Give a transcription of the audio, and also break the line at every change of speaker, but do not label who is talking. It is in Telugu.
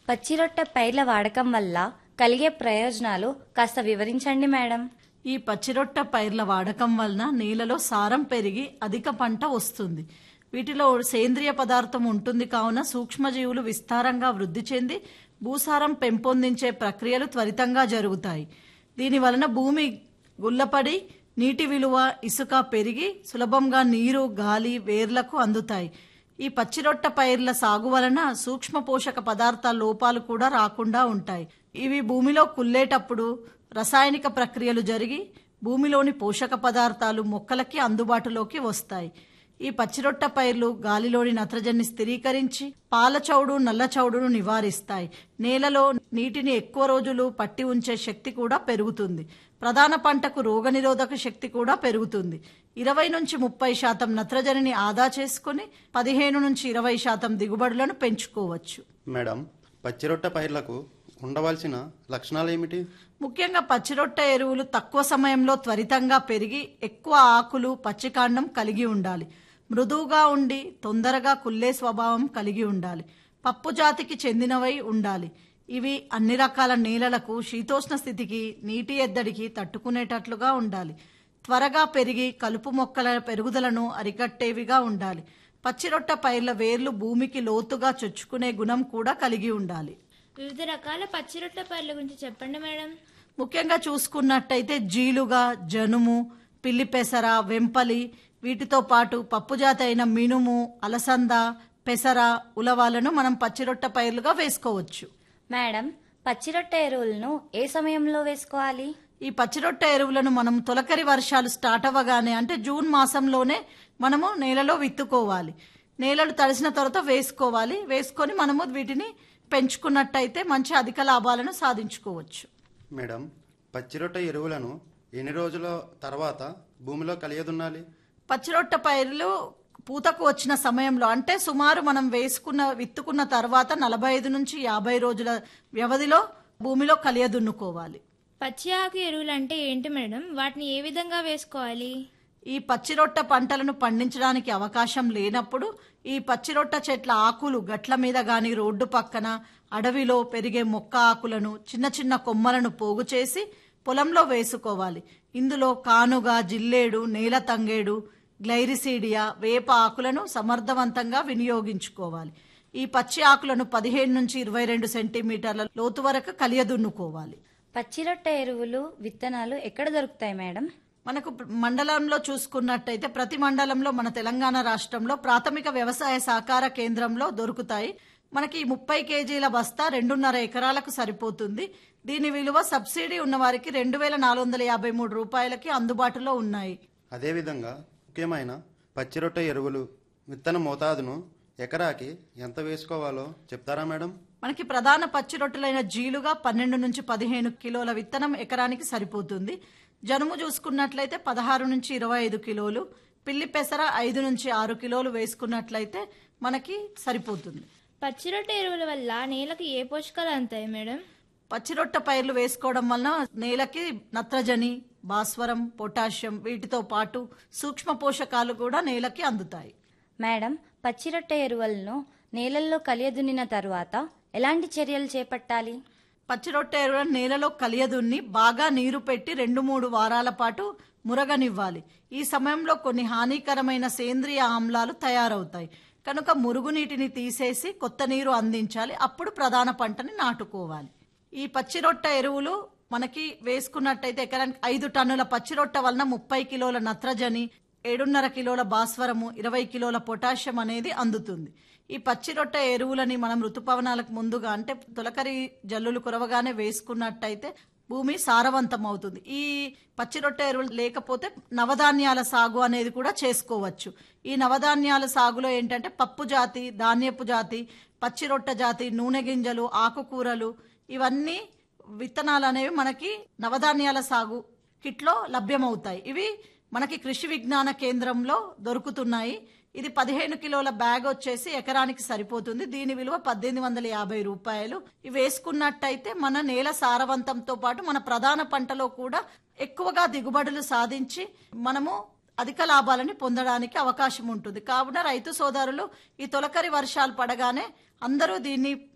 పచ్చిరొట్ట పైర్ల వాడకం వల్ల కలిగే ప్రయోజనాలు కాస్త వివరించండి మేడం
ఈ పచ్చిరొట్ట పైర్ల వాడకం వలన నేలలో సారం పెరిగి అధిక పంట వస్తుంది వీటిలో సేంద్రియ పదార్థం ఉంటుంది కావున సూక్ష్మజీవులు విస్తారంగా వృద్ధి చెంది భూసారం పెంపొందించే ప్రక్రియలు త్వరితంగా జరుగుతాయి దీని వలన భూమి గుల్లపడి నీటి విలువ ఇసుక పెరిగి సులభంగా నీరు గాలి వేర్లకు అందుతాయి ఈ పచ్చిరొట్ట పైర్ల సాగు వలన సూక్ష్మ పోషక పదార్థాల లోపాలు కూడా రాకుండా ఉంటాయి ఇవి భూమిలో కుల్లేటప్పుడు రసాయనిక ప్రక్రియలు జరిగి భూమిలోని పోషక పదార్థాలు మొక్కలకి అందుబాటులోకి వస్తాయి ఈ పచ్చిరొట్ట పైర్లు గాలిలోని నత్రజన్ని స్థిరీకరించి పాల చౌడు నల్ల చౌడును నివారిస్తాయి నేలలో నీటిని ఎక్కువ రోజులు పట్టి ఉంచే శక్తి కూడా పెరుగుతుంది ప్రధాన పంటకు రోగనిరోధక శక్తి కూడా పెరుగుతుంది ఇరవై నుంచి ముప్పై శాతం నత్రజనిని ఆదా చేసుకుని పదిహేను నుంచి ఇరవై శాతం దిగుబడులను పెంచుకోవచ్చు
మేడం పచ్చిరొట్ట పైర్లకు ఉండవలసిన లక్షణాలు ఏమిటి
ముఖ్యంగా పచ్చిరొట్ట ఎరువులు తక్కువ సమయంలో త్వరితంగా పెరిగి ఎక్కువ ఆకులు పచ్చికాండం కలిగి ఉండాలి మృదువుగా ఉండి తొందరగా కుల్లే స్వభావం కలిగి ఉండాలి పప్పు జాతికి చెందినవై ఉండాలి ఇవి అన్ని రకాల నేలలకు శీతోష్ణ స్థితికి నీటి ఎద్దడికి తట్టుకునేటట్లుగా ఉండాలి త్వరగా పెరిగి కలుపు మొక్కల పెరుగుదలను అరికట్టేవిగా ఉండాలి పచ్చిరొట్ట పైర్ల వేర్లు భూమికి లోతుగా చొచ్చుకునే గుణం కూడా కలిగి ఉండాలి
వివిధ రకాల పచ్చిరొట్ట పైర్ల గురించి చెప్పండి మేడం
ముఖ్యంగా చూసుకున్నట్టయితే జీలుగా జనుము పిల్లి పెసర వెంపలి వీటితో పాటు పప్పుజాతి అయిన మినుము అలసంద పెసర ఉలవాలను మనం పచ్చిరొట్ట పైర్లుగా వేసుకోవచ్చు
మేడం పచ్చిరొట్ట ఎరువులను ఏ సమయంలో వేసుకోవాలి
ఈ పచ్చిరొట్ట ఎరువులను మనం తొలకరి వర్షాలు స్టార్ట్ అవ్వగానే అంటే జూన్ మాసంలోనే మనము నేలలో విత్తుకోవాలి నేలలు తడిసిన తర్వాత వేసుకోవాలి వేసుకొని మనము వీటిని పెంచుకున్నట్టయితే మంచి అధిక లాభాలను సాధించుకోవచ్చు
మేడం పచ్చిరొట్ట ఎరువులను ఎన్ని రోజుల తర్వాత భూమిలో కలియదున్నాలి
పచ్చిరొట్ట పైర్లు పూతకు వచ్చిన సమయంలో అంటే సుమారు మనం వేసుకున్న విత్తుకున్న తర్వాత నలభై ఐదు నుంచి యాభై రోజుల వ్యవధిలో భూమిలో కలియదున్నుకోవాలి
పచ్చి ఆకు ఎరువులు అంటే ఏంటి మేడం వాటిని ఏ విధంగా వేసుకోవాలి
ఈ పచ్చిరొట్ట పంటలను పండించడానికి అవకాశం లేనప్పుడు ఈ పచ్చిరొట్ట చెట్ల ఆకులు గట్ల మీద గాని రోడ్డు పక్కన అడవిలో పెరిగే మొక్క ఆకులను చిన్న చిన్న కొమ్మలను పోగు చేసి పొలంలో వేసుకోవాలి ఇందులో కానుగ జిల్లేడు నేల తంగేడు గ్లైరిసీడియా వేప ఆకులను సమర్థవంతంగా వినియోగించుకోవాలి ఈ పచ్చి ఆకులను పదిహేను నుంచి ఇరవై రెండు సెంటీమీటర్ల లోతు వరకు కలియదున్నుకోవాలి
పచ్చిరొట్ట ఎరువులు విత్తనాలు ఎక్కడ దొరుకుతాయి మేడం
మనకు మండలంలో చూసుకున్నట్టయితే ప్రతి మండలంలో మన తెలంగాణ రాష్ట్రంలో ప్రాథమిక వ్యవసాయ సహకార కేంద్రంలో దొరుకుతాయి మనకి ఈ ముప్పై కేజీల బస్తా రెండున్నర ఎకరాలకు సరిపోతుంది దీని విలువ సబ్సిడీ ఉన్న వారికి రెండు వేల నాలుగు వందల యాభై మూడు రూపాయలకి అందుబాటులో ఉన్నాయి
అదేవిధంగా ముఖ్యమైన పచ్చిరొట్ట ఎరువులు విత్తన మోతాదును ఎకరాకి ఎంత వేసుకోవాలో చెప్తారా మేడం
మనకి ప్రధాన పచ్చి రొట్టెలైన జీలుగా పన్నెండు నుంచి పదిహేను కిలోల విత్తనం ఎకరానికి సరిపోతుంది జనుము చూసుకున్నట్లయితే పదహారు నుంచి ఇరవై ఐదు కిలోలు పిల్లి పెసర ఐదు నుంచి ఆరు కిలోలు వేసుకున్నట్లయితే మనకి సరిపోతుంది
పచ్చిరొట్ట ఎరువుల వల్ల నేలకు ఏ పోషకాలు అందుతాయి మేడం
పచ్చిరొట్ట పైర్లు వేసుకోవడం వలన నేలకి నత్రజని భాస్వరం పొటాషియం వీటితో పాటు సూక్ష్మ పోషకాలు కూడా నేలకి అందుతాయి
మేడం పచ్చిరొట్ట ఎరువులను నేలల్లో కలియదున్నిన తరువాత ఎలాంటి చర్యలు చేపట్టాలి
పచ్చిరొట్టె ఎరువులను నేలలో కలియదున్ని బాగా నీరు పెట్టి రెండు మూడు వారాల పాటు మురగనివ్వాలి ఈ సమయంలో కొన్ని హానికరమైన సేంద్రియ ఆమ్లాలు తయారవుతాయి కనుక మురుగునీటిని తీసేసి కొత్త నీరు అందించాలి అప్పుడు ప్రధాన పంటని నాటుకోవాలి ఈ పచ్చిరొట్ట ఎరువులు మనకి వేసుకున్నట్టయితే ఎకరానికి ఐదు టన్నుల పచ్చిరొట్ట వలన ముప్పై కిలోల నత్రజని ఏడున్నర కిలోల భాస్వరము ఇరవై కిలోల పొటాషియం అనేది అందుతుంది ఈ పచ్చిరొట్ట ఎరువులని మనం ఋతుపవనాలకు ముందుగా అంటే తొలకరి జల్లులు కురవగానే వేసుకున్నట్టయితే భూమి సారవంతం అవుతుంది ఈ పచ్చిరొట్ట ఎరువులు లేకపోతే నవధాన్యాల సాగు అనేది కూడా చేసుకోవచ్చు ఈ నవధాన్యాల సాగులో ఏంటంటే పప్పు జాతి ధాన్యపు జాతి పచ్చిరొట్ట జాతి నూనె గింజలు ఆకుకూరలు ఇవన్నీ విత్తనాలు అనేవి మనకి నవధాన్యాల సాగు కిట్లో లభ్యమవుతాయి ఇవి మనకి కృషి విజ్ఞాన కేంద్రంలో దొరుకుతున్నాయి ఇది పదిహేను కిలోల బ్యాగ్ వచ్చేసి ఎకరానికి సరిపోతుంది దీని విలువ పద్దెనిమిది వందల యాభై రూపాయలు ఇవి వేసుకున్నట్టయితే మన నేల సారవంతంతో పాటు మన ప్రధాన పంటలో కూడా ఎక్కువగా దిగుబడులు సాధించి మనము అధిక లాభాలని పొందడానికి అవకాశం ఉంటుంది కావున రైతు సోదరులు ఈ తొలకరి వర్షాలు పడగానే అందరూ దీన్ని